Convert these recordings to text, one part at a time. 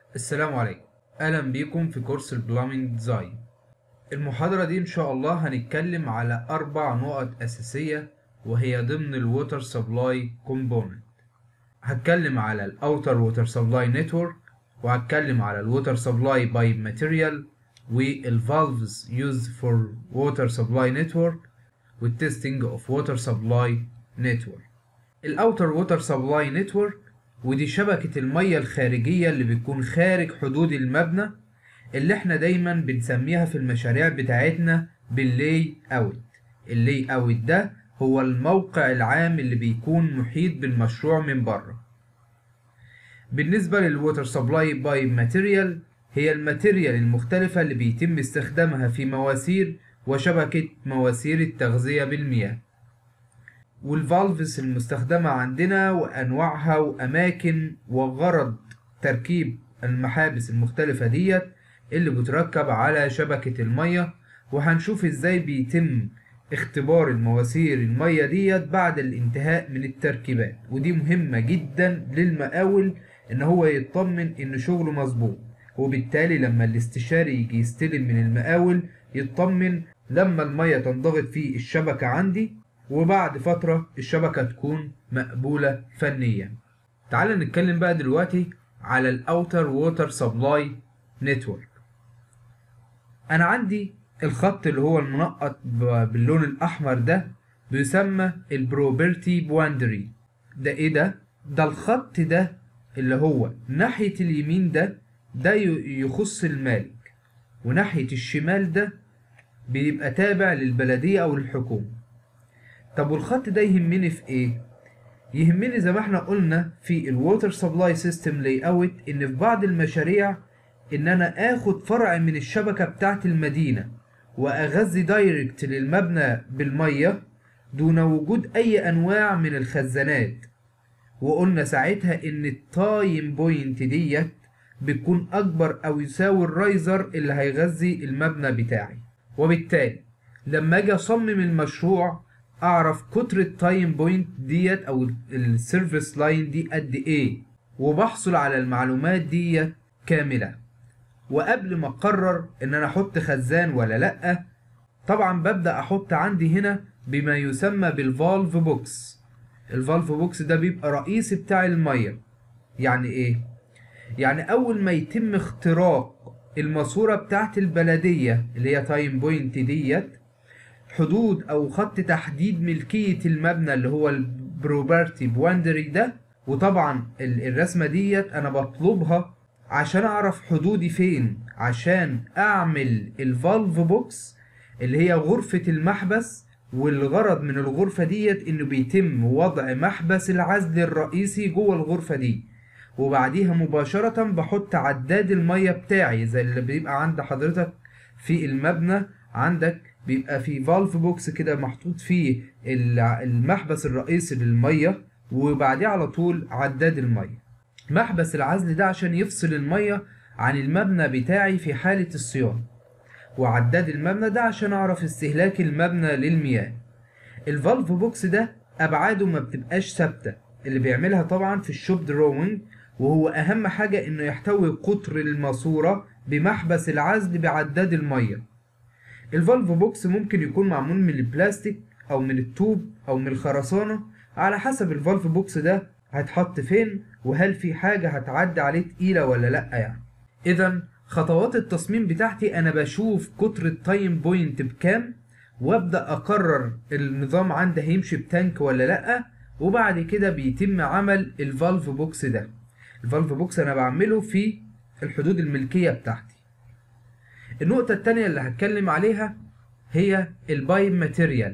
السلام عليكم اهلا بيكم في كورس البلامينج ديزاين المحاضرة دي ان شاء الله هنتكلم على اربع نقط اساسية وهي ضمن الووتر سبلاي كومبوننت هتكلم على الاوتر ووتر سبلاي نتورك وهتكلم على الووتر سبلاي باي ماتيريال والفالفز used for water supply network والتستنج اوف ووتر سبلاي نتورك الاوتر ووتر سبلاي نتورك ودي شبكة المية الخارجية اللي بتكون خارج حدود المبنى اللي احنا دايما بنسميها في المشاريع بتاعتنا باللاي اوت اللاي اوت ده هو الموقع العام اللي بيكون محيط بالمشروع من بره بالنسبة للووتر سبلاي باي ماتيريال هي الماتيريال المختلفة اللي بيتم استخدامها في مواسير وشبكة مواسير التغذية بالمياه والفالفز المستخدمة عندنا وأنواعها وأماكن وغرض تركيب المحابس المختلفة ديت اللي بتركب على شبكة المية وهنشوف ازاي بيتم اختبار المواسير المية ديت بعد الانتهاء من التركيبات ودي مهمة جدا للمقاول ان هو يطمن ان شغله مظبوط وبالتالي لما الاستشاري يجي يستلم من المقاول يطمن لما المية تنضغط في الشبكة عندي وبعد فترة الشبكة تكون مقبولة فنيا تعال نتكلم بقى دلوقتي على الاوتر ووتر سبلاي نتورك انا عندي الخط اللي هو المنقط باللون الاحمر ده بيسمى البروبرتي بواندري ده ايه ده ده الخط ده اللي هو ناحية اليمين ده ده يخص المالك وناحية الشمال ده بيبقى تابع للبلدية او الحكومة طب والخط ده يهمني في ايه يهمني زي ما احنا قلنا في الووتر سبلاي سيستم لاي اوت ان في بعض المشاريع ان انا اخد فرع من الشبكة بتاعت المدينة واغذي دايركت للمبنى بالمية دون وجود اي انواع من الخزانات وقلنا ساعتها ان التايم بوينت ديت بتكون اكبر او يساوي الرايزر اللي هيغذي المبنى بتاعي وبالتالي لما اجي اصمم المشروع اعرف قطر التايم بوينت ديت او السيرفيس لاين دي قد ايه وبحصل على المعلومات ديت كاملة وقبل ما اقرر ان انا احط خزان ولا لا طبعا ببدأ احط عندي هنا بما يسمى بالفالف بوكس الفالف بوكس ده بيبقى رئيسي بتاع المية يعني ايه يعني اول ما يتم اختراق الماسورة بتاعت البلدية اللي هي تايم بوينت ديت حدود او خط تحديد ملكية المبنى اللي هو البروبرتي بواندري ده وطبعا الرسمة ديت انا بطلبها عشان اعرف حدودي فين عشان اعمل الفالف بوكس اللي هي غرفة المحبس والغرض من الغرفة ديت انه بيتم وضع محبس العزل الرئيسي جوه الغرفة دي وبعديها مباشرة بحط عداد المية بتاعي زي اللي بيبقى عند حضرتك في المبنى عندك بيبقى في فالف بوكس كده محطوط فيه المحبس الرئيسي للمية وبعديه على طول عداد المية محبس العزل ده عشان يفصل المية عن المبنى بتاعي في حالة الصيانة وعداد المبنى ده عشان اعرف استهلاك المبنى للمياه الفالف بوكس ده ابعاده ما بتبقاش ثابتة اللي بيعملها طبعا في الشوب دروينج وهو اهم حاجة انه يحتوي قطر الماسورة بمحبس العزل بعداد المية الفالف بوكس ممكن يكون معمول من البلاستيك او من الطوب او من الخرسانة على حسب الفالف بوكس ده هيتحط فين وهل في حاجة هتعدي عليه تقيلة ولا لأ يعني اذا خطوات التصميم بتاعتي انا بشوف قطر التايم بوينت بكام وابدا اقرر النظام عندي هيمشي بتانك ولا لا وبعد كده بيتم عمل الفالف بوكس ده الفالف بوكس انا بعمله في الحدود الملكية بتاعتي النقطة التانية اللي هتكلم عليها هي البايب ماتيريال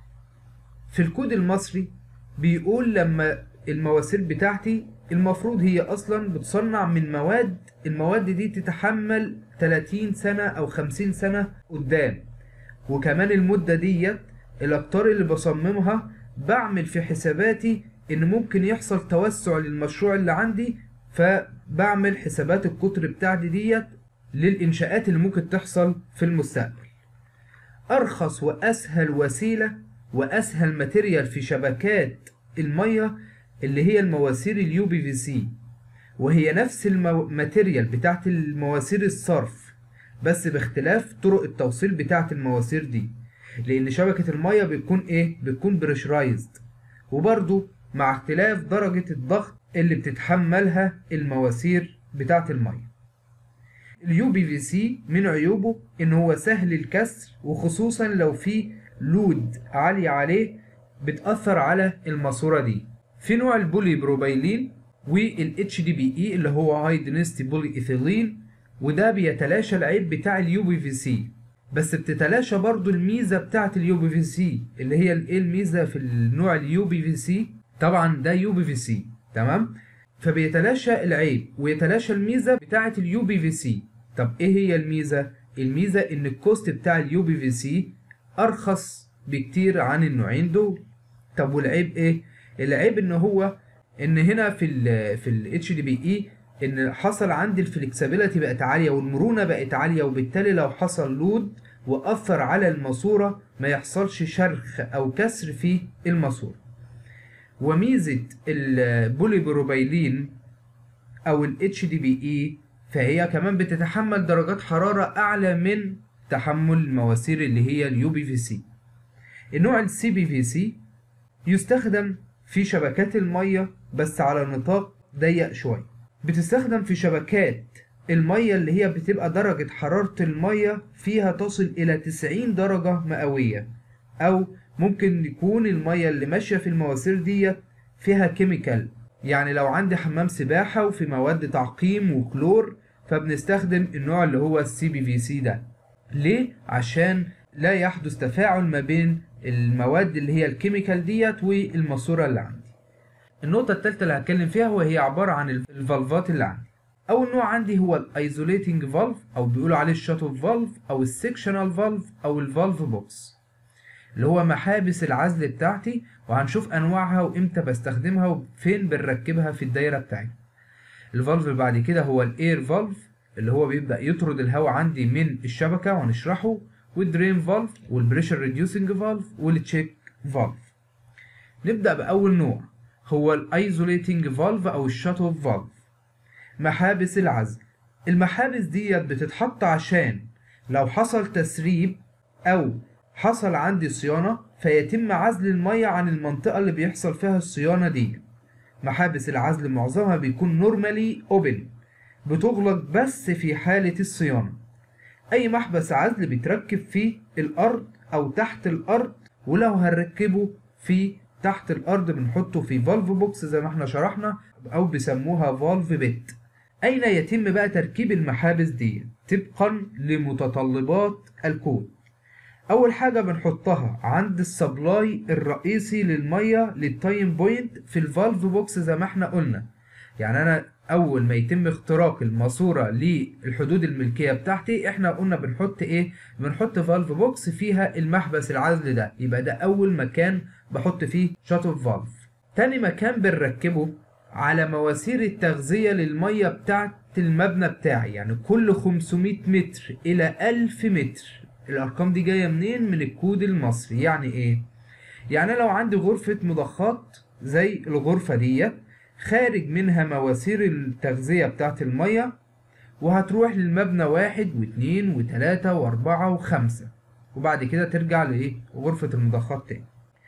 في الكود المصري بيقول لما المواسير بتاعتي المفروض هي اصلا بتصنع من مواد المواد دي تتحمل 30 سنة او 50 سنة قدام وكمان المدة ديت الاقطار اللي بصممها بعمل في حساباتي ان ممكن يحصل توسع للمشروع اللي عندي فبعمل حسابات القطر بتاعتي ديت للإنشاءات اللي ممكن تحصل في المستقبل أرخص وأسهل وسيلة وأسهل ماتيريال في شبكات المية اللي هي المواسير اليو بي في سي وهي نفس الماتيريال بتاعت المواسير الصرف بس باختلاف طرق التوصيل بتاعت المواسير دي لان شبكة المية بتكون ايه بتكون بريشرايزد وبرضو مع اختلاف درجة الضغط اللي بتتحملها المواسير بتاعت المية اليو بي في سي من عيوبه ان هو سهل الكسر وخصوصا لو في لود عالي عليه بتأثر على الماسورة دي في نوع البولي بروبايلين والاتش دي بي اي اللي هو هاي دينستي بولي ايثيلين وده بيتلاشى العيب بتاع اليو بي في سي بس بتتلاشى برضو الميزه بتاعه اليو بي في سي اللي هي ايه الميزه في النوع اليو بي في سي طبعا ده يو بي في سي تمام فبيتلاشى العيب ويتلاشى الميزه بتاعه اليو بي في سي طب ايه هي الميزه الميزه ان الكوست بتاع اليو بي في سي ارخص بكتير عن النوعين دول طب والعيب ايه العيب ان هو ان هنا في ال في الاتش دي بي اي ان حصل عندي الفلكسبيليتي بقت عاليه والمرونه بقت عاليه وبالتالي لو حصل لود واثر على الماسوره ما يحصلش شرخ او كسر في الماسوره وميزه البوليبروبايلين او الاتش دي بي اي فهي كمان بتتحمل درجات حراره اعلى من تحمل المواسير اللي هي اليو بي في سي النوع السي بي في سي يستخدم في شبكات الميه بس على نطاق ضيق شويه بتستخدم في شبكات المية اللي هي بتبقى درجة حرارة المية فيها تصل إلى 90 درجة مئوية أو ممكن يكون المية اللي ماشية في المواسير دي فيها كيميكال يعني لو عندي حمام سباحة وفي مواد تعقيم وكلور فبنستخدم النوع اللي هو السي بي في سي ده ليه؟ عشان لا يحدث تفاعل ما بين المواد اللي هي الكيميكال ديت والماسورة اللي عندي النقطة الثالثة اللي هتكلم فيها وهي عبارة عن الفالفات اللي عندي أول نوع عندي هو الايزوليتنج فالف أو بيقولوا عليه الشات اوف فالف أو السكشنال فالف أو الفالف بوكس اللي هو محابس العزل بتاعتي وهنشوف أنواعها وإمتى بستخدمها وفين بنركبها في الدايرة بتاعتي الفالف اللي بعد كده هو الاير فالف اللي هو بيبدأ يطرد الهواء عندي من الشبكة وهنشرحه والدرين فالف والبريشر ريديوسنج فالف والتشيك فالف نبدأ بأول نوع هو الايزوليتنج فالف او الشات اوف فالف محابس العزل المحابس ديت بتتحط عشان لو حصل تسريب او حصل عندي صيانة فيتم عزل المية عن المنطقة اللي بيحصل فيها الصيانة دي محابس العزل معظمها بيكون نورمالي اوبن بتغلق بس في حالة الصيانة اي محبس عزل بيتركب في الارض او تحت الارض ولو هنركبه في تحت الارض بنحطه في فالف بوكس زي ما احنا شرحنا او بيسموها فالف بيت اين يتم بقى تركيب المحابس دي طبقا لمتطلبات الكود اول حاجة بنحطها عند السبلاي الرئيسي للمية للتايم بوينت في الفالف بوكس زي ما احنا قلنا يعني انا اول ما يتم اختراق الماسورة للحدود الملكية بتاعتي احنا قلنا بنحط ايه بنحط فالف بوكس فيها المحبس العزل ده يبقى ده اول مكان بحط فيه شات اوف فالف تاني مكان بنركبه على مواسير التغذية للمية بتاعت المبنى بتاعي يعني كل 500 متر إلى 1000 متر الأرقام دي جاية منين؟ من الكود المصري يعني إيه؟ يعني لو عندي غرفة مضخات زي الغرفة دي خارج منها مواسير التغذية بتاعت المية وهتروح للمبنى واحد واثنين وتلاتة وأربعة وخمسة وبعد كده ترجع لإيه؟ غرفة المضخات تاني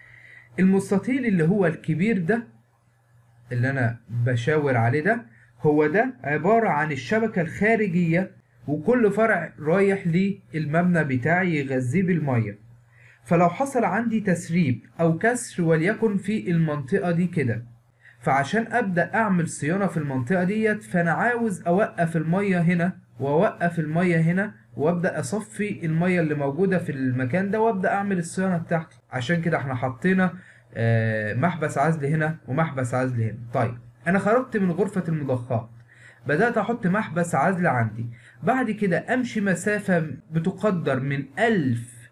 المستطيل اللي هو الكبير ده اللي انا بشاور عليه ده هو ده عبارة عن الشبكة الخارجية وكل فرع رايح للمبنى بتاعي يغذيه بالمية فلو حصل عندي تسريب او كسر وليكن في المنطقة دي كده فعشان ابدأ اعمل صيانة في المنطقة ديت فانا عاوز اوقف المية هنا واوقف المية هنا وابدا اصفي الميه اللي موجوده في المكان ده وابدا اعمل الصيانه بتاعتي عشان كده احنا حطينا محبس عزل هنا ومحبس عزل هنا طيب انا خرجت من غرفه المضخات بدات احط محبس عزل عندي بعد كده امشي مسافه بتقدر من 1000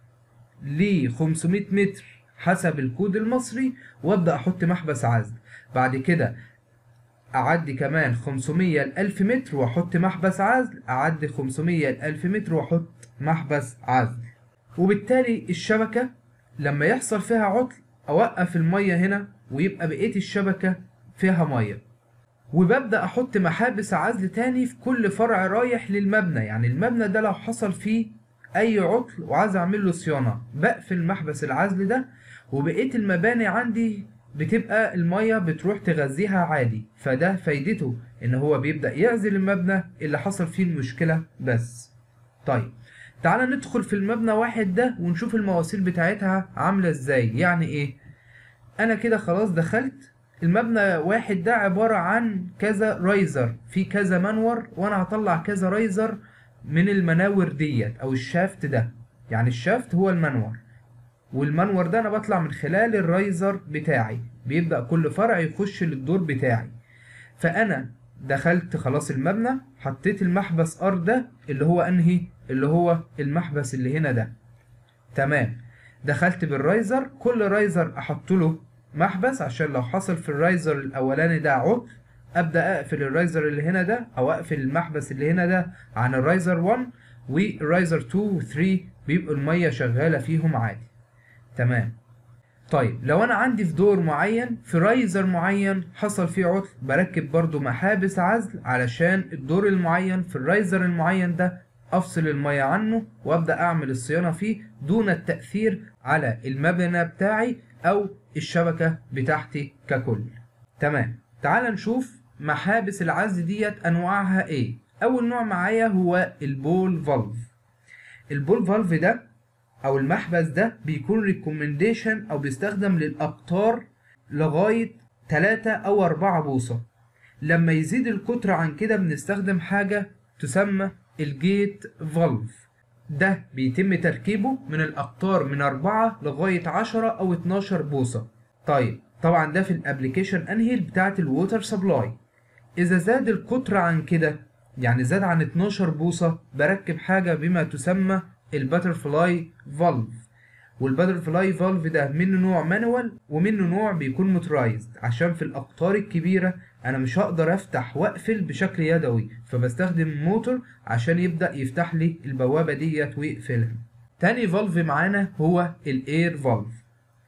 ل 500 متر حسب الكود المصري وابدا احط محبس عزل بعد كده اعدي كمان 500 ل 1000 متر واحط محبس عزل اعدي 500 ل 1000 متر واحط محبس عزل وبالتالي الشبكة لما يحصل فيها عطل اوقف المية هنا ويبقى بقية الشبكة فيها مية وببدأ أحط محابس عزل تاني في كل فرع رايح للمبنى يعني المبنى ده لو حصل فيه أي عطل وعايز أعمل له صيانة بقفل محبس العزل ده وبقية المباني عندي بتبقى المية بتروح تغذيها عادي فده فايدته إن هو بيبدأ يعزل المبنى اللي حصل فيه المشكلة بس طيب تعالى ندخل في المبنى واحد ده ونشوف المواسير بتاعتها عاملة ازاي يعني ايه انا كده خلاص دخلت المبنى واحد ده عبارة عن كذا رايزر في كذا منور وانا هطلع كذا رايزر من المناور ديت او الشافت ده يعني الشافت هو المنور والمنور ده انا بطلع من خلال الرايزر بتاعي بيبدأ كل فرع يخش للدور بتاعي فانا دخلت خلاص المبنى حطيت المحبس ار ده اللي هو انهي اللي هو المحبس اللي هنا ده تمام دخلت بالرايزر كل رايزر احط له محبس عشان لو حصل في الرايزر الاولاني ده عطل ابدا اقفل الرايزر اللي هنا ده او اقفل المحبس اللي هنا ده عن الرايزر 1 والرايزر 2 و 3 بيبقوا الميه شغاله فيهم عادي تمام طيب لو انا عندي في دور معين في رايزر معين حصل فيه عطل بركب برضو محابس عزل علشان الدور المعين في الرايزر المعين ده افصل المية عنه وابدأ اعمل الصيانة فيه دون التأثير على المبنى بتاعي او الشبكة بتاعتي ككل تمام تعال نشوف محابس العزل ديت انواعها ايه اول نوع معايا هو البول فالف البول فالف ده او المحبس ده بيكون ريكومنديشن او بيستخدم للاقطار لغاية 3 او 4 بوصة لما يزيد القطر عن كده بنستخدم حاجة تسمى الجيت فالف ده بيتم تركيبه من الأقطار من 4 لغاية 10 أو 12 بوصة طيب طبعا ده في الابليكيشن انهيل بتاعت الووتر سبلاي إذا زاد القطر عن كده يعني زاد عن 12 بوصة بركب حاجة بما تسمى الباترفلاي فالف والباترفلاي فالف ده منه نوع مانوال ومنه نوع بيكون موترايزد عشان في الأقطار الكبيرة انا مش هقدر افتح واقفل بشكل يدوي فبستخدم موتور عشان يبدأ يفتح لي البوابة ديت ويقفلها تاني فالف معانا هو الاير فالف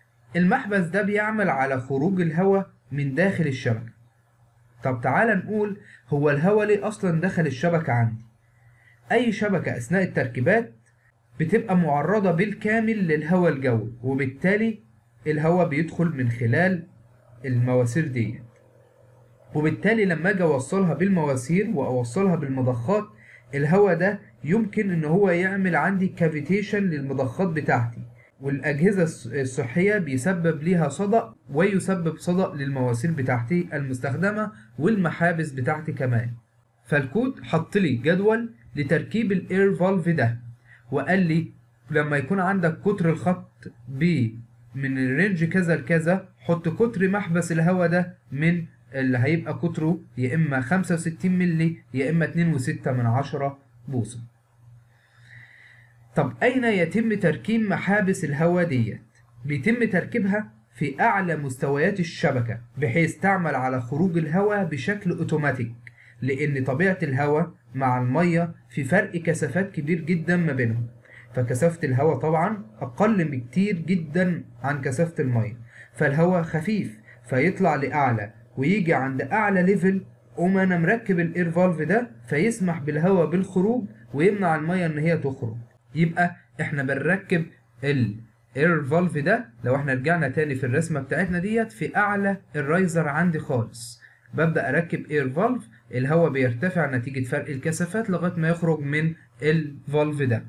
المحبس ده بيعمل على خروج الهواء من داخل الشبكة طب تعالى نقول هو الهواء ليه اصلا دخل الشبكة عندي اي شبكة اثناء التركيبات بتبقى معرضة بالكامل للهواء الجوي وبالتالي الهواء بيدخل من خلال المواسير ديت وبالتالي لما اجي اوصلها بالمواسير واوصلها بالمضخات الهواء ده يمكن ان هو يعمل عندي كافيتيشن للمضخات بتاعتي والاجهزه الصحيه بيسبب ليها صدأ ويسبب صدأ للمواسير بتاعتي المستخدمه والمحابس بتاعتي كمان فالكود حط لي جدول لتركيب الاير فالف ده وقال لي لما يكون عندك قطر الخط ب من الرينج كذا لكذا حط قطر محبس الهواء ده من اللي هيبقى قطره يا إما 65 مللي يا إما 2.6 من عشرة بوصة طب أين يتم تركيب محابس الهواء ديت؟ بيتم تركيبها في أعلى مستويات الشبكة بحيث تعمل على خروج الهواء بشكل أوتوماتيك لأن طبيعة الهواء مع المية في فرق كثافات كبير جدا ما بينهم فكثافة الهواء طبعا أقل بكتير جدا عن كثافة المية فالهواء خفيف فيطلع لأعلى ويجي عند اعلى ليفل قوم انا مركب الاير فالف ده فيسمح بالهواء بالخروج ويمنع الميه ان هي تخرج يبقى احنا بنركب الاير فالف ده لو احنا رجعنا تاني في الرسمه بتاعتنا ديت في اعلى الرايزر عندي خالص ببدا اركب اير فالف الهواء بيرتفع نتيجه فرق الكثافات لغايه ما يخرج من الفالف ده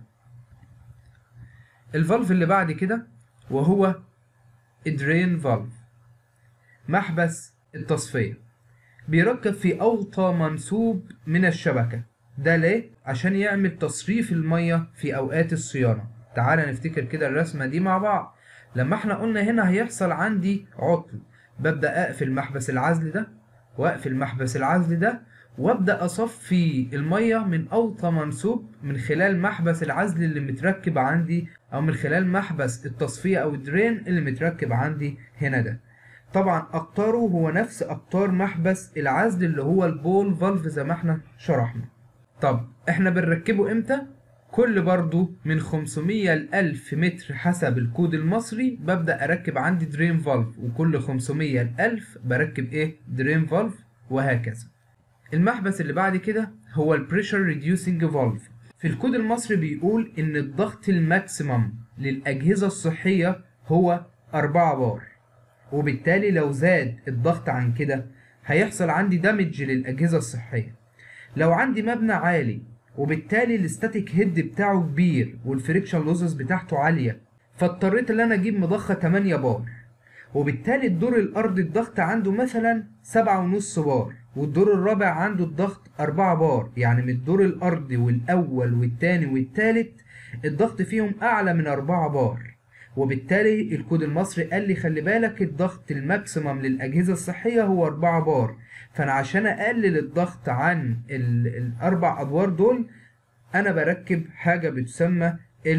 الفالف اللي بعد كده وهو الدرين فالف محبس التصفية بيركب في أوطى منسوب من الشبكة ده ليه؟ عشان يعمل تصريف المية في أوقات الصيانة تعال نفتكر كده الرسمة دي مع بعض لما احنا قلنا هنا هيحصل عندي عطل ببدأ أقفل محبس العزل ده وأقفل محبس العزل ده وابدأ أصفي المية من أوطى منسوب من خلال محبس العزل اللي متركب عندي أو من خلال محبس التصفية أو الدرين اللي متركب عندي هنا ده طبعا اقطاره هو نفس اقطار محبس العزل اللي هو البول فالف زي ما احنا شرحنا طب احنا بنركبه امتى كل برضو من 500 ل 1000 متر حسب الكود المصري ببدأ اركب عندي درين فالف وكل 500 ل 1000 بركب ايه درين فالف وهكذا المحبس اللي بعد كده هو البريشر ريديوسنج فالف في الكود المصري بيقول ان الضغط الماكسيمم للأجهزة الصحية هو 4 بار وبالتالي لو زاد الضغط عن كده هيحصل عندي دامج للأجهزة الصحية لو عندي مبنى عالي وبالتالي الاستاتيك هيد بتاعه كبير والفريكشن لوزز بتاعته عالية فاضطريت ان انا اجيب مضخة 8 بار وبالتالي الدور الارضي الضغط عنده مثلا سبعة ونص بار والدور الرابع عنده الضغط أربعة بار يعني من الدور الأرضي والأول والتاني والتالت الضغط فيهم أعلى من أربعة بار وبالتالي الكود المصري قال لي خلي بالك الضغط الماكسيمم للأجهزة الصحية هو أربعة بار فأنا عشان أقلل الضغط عن الأربع أدوار دول أنا بركب حاجة بتسمى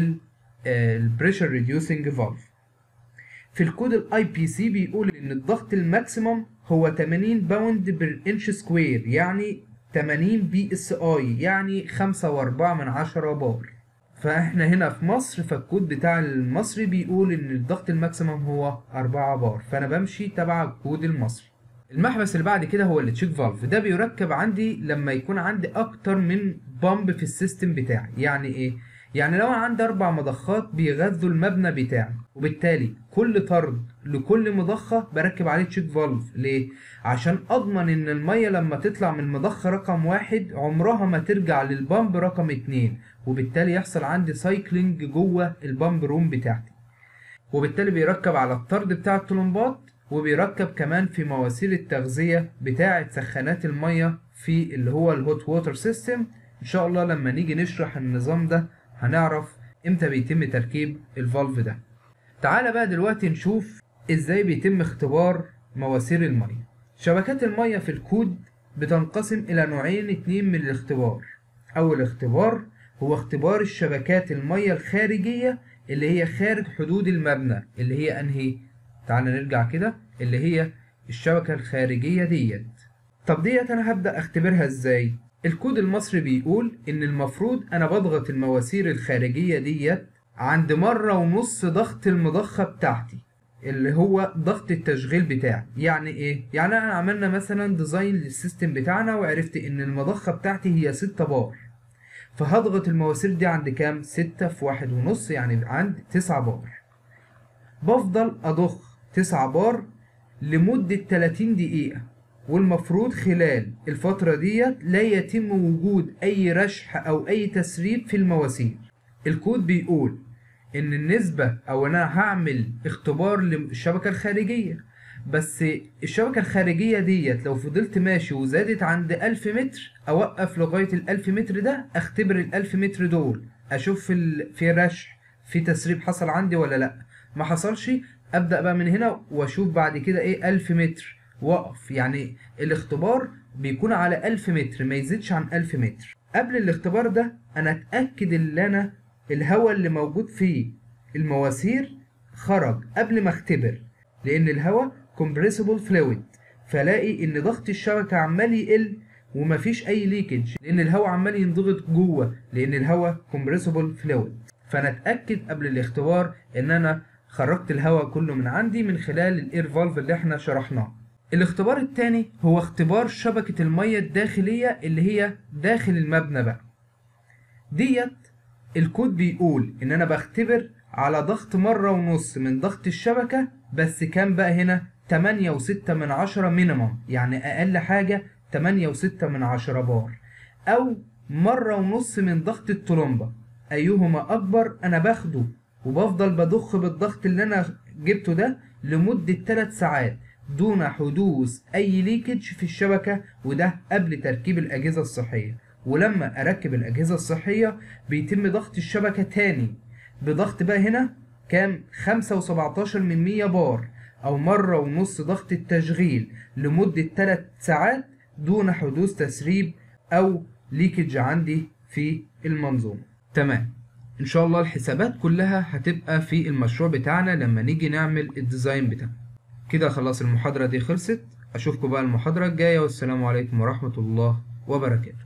البريشر ريديوسنج فالف في الكود الاي بي سي بيقول ان الضغط الماكسيمم هو 80 باوند بير انش سكوير يعني 80 بي اس اي يعني 5 و4 من 10 بار فاحنا هنا في مصر فالكود بتاع المصري بيقول ان الضغط الماكسيمم هو 4 بار فانا بمشي تبع الكود المصري المحبس اللي بعد كده هو التشيك فالف ده بيركب عندي لما يكون عندي اكتر من بامب في السيستم بتاعي يعني ايه يعني لو انا عندي اربع مضخات بيغذوا المبنى بتاعي وبالتالي كل طرد لكل مضخة بركب عليه تشيك فالف ليه؟ عشان اضمن ان المية لما تطلع من المضخة رقم واحد عمرها ما ترجع للبامب رقم اتنين وبالتالي يحصل عندي سايكلينج جوه البامب روم بتاعتي وبالتالي بيركب على الطرد بتاع الطلمبات وبيركب كمان في مواسير التغذية بتاعة سخانات المية في اللي هو الهوت ووتر سيستم ان شاء الله لما نيجي نشرح النظام ده هنعرف امتى بيتم تركيب الفالف ده تعالى بقى دلوقتي نشوف ازاي بيتم اختبار مواسير المية شبكات المية في الكود بتنقسم الى نوعين اتنين من الاختبار اول اختبار هو اختبار الشبكات المية الخارجية اللي هي خارج حدود المبنى اللي هي انهي تعالى نرجع كده اللي هي الشبكة الخارجية ديت طب ديت انا هبدأ اختبرها ازاي الكود المصري بيقول ان المفروض انا بضغط المواسير الخارجية ديت عند مرة ونص ضغط المضخة بتاعتي اللي هو ضغط التشغيل بتاعي يعني ايه يعني انا عملنا مثلا ديزاين للسيستم بتاعنا وعرفت ان المضخة بتاعتي هي ستة بار فهضغط المواسير دي عند كام ستة في واحد ونص يعني عند تسعة بار بفضل اضخ تسعة بار لمدة 30 دقيقة والمفروض خلال الفترة ديت لا يتم وجود أي رشح أو أي تسريب في المواسير الكود بيقول إن النسبة أو أنا هعمل اختبار للشبكة الخارجية بس الشبكة الخارجية ديت لو فضلت ماشي وزادت عند ألف متر أوقف لغاية الألف متر ده أختبر الألف متر دول أشوف في, في رشح في تسريب حصل عندي ولا لأ ما حصلش أبدأ بقى من هنا وأشوف بعد كده إيه ألف متر وقف يعني الاختبار بيكون على ألف متر ما يزيدش عن ألف متر قبل الاختبار ده أنا أتأكد إن أنا الهواء اللي موجود في المواسير خرج قبل ما اختبر لأن الهواء compressible fluid فلاقي إن ضغط الشبكة عمال يقل ومفيش أي ليكج لأن الهواء عمال ينضغط جوه لأن الهواء compressible fluid فأنا أتأكد قبل الاختبار إن أنا خرجت الهواء كله من عندي من خلال الاير فالف اللي احنا شرحناه الاختبار التاني هو اختبار شبكة المية الداخلية اللي هي داخل المبنى بقى ديت الكود بيقول ان انا بختبر على ضغط مرة ونص من ضغط الشبكة بس كام بقى هنا تمانية وستة من عشرة مينيمم يعني اقل حاجة تمانية وستة من عشرة بار او مرة ونص من ضغط الطلمبة ايهما اكبر انا باخده وبفضل بضخ بالضغط اللي انا جبته ده لمدة 3 ساعات دون حدوث اي ليكج في الشبكة وده قبل تركيب الاجهزة الصحية ولما اركب الاجهزة الصحية بيتم ضغط الشبكة تاني بضغط بقى هنا كام خمسة وسبعتاشر من مية بار او مرة ونص ضغط التشغيل لمدة 3 ساعات دون حدوث تسريب او ليكج عندي في المنظومة تمام ان شاء الله الحسابات كلها هتبقى في المشروع بتاعنا لما نيجي نعمل الديزاين بتاعنا كده خلاص المحاضرة دي خلصت اشوفكم بقى المحاضرة الجاية والسلام عليكم ورحمة الله وبركاته